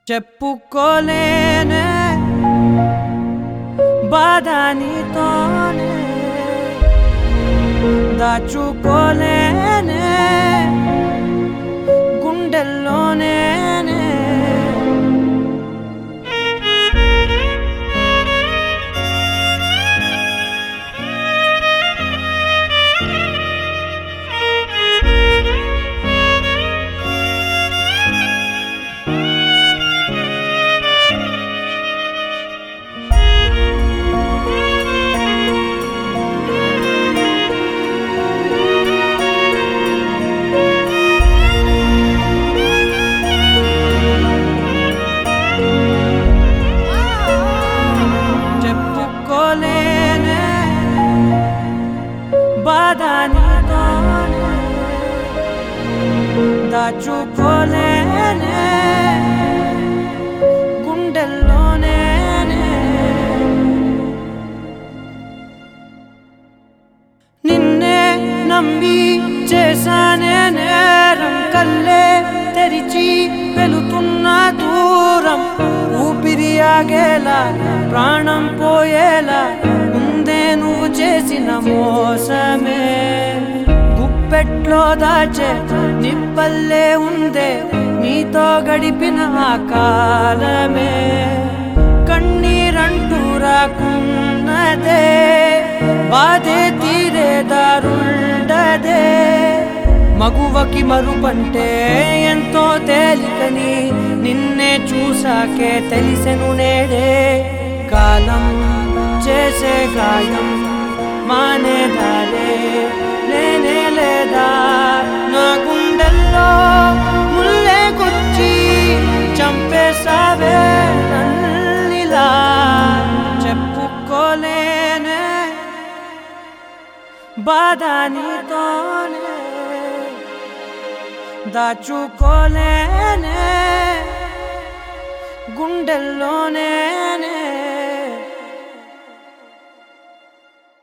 చెప్పుకోలేనే బాధ నీతోనే దాచుకోలేనే గుండెల్లోనే చెప్పుకోలేనే బాధ నీతోనే దాచుకోలేనే గుండెల్లోనే నిన్నే నమ్మి చేశానే నేరం కల్లే తెరిచి వెళుతున్న దూరం ఊపిరి ఆగేలా ప్రాణం పోయేలా ముందే నువ్వు చేసిన మోసమే గుప్పెట్లో దాచే నిప్పల్లే ఉందే నీతో గడిపిన ఆ కాలమే కన్నీరంటూ రాకున్నదే బాధే తీరే దారుండదే మగువకి మరుపంటే ఎంతో తేలికని నిన్నే చూసాకే తెలిసెను నేడే కాలం చేసే గాయం మానేదారే లేనే లేదా నా గుండెల్లో ముల్లే గుచ్చి చంపేసావే నన్నిలా చెప్పుకోలేనే బాధ నీతోనే దాచుకోలేనే గుండెల్లోనే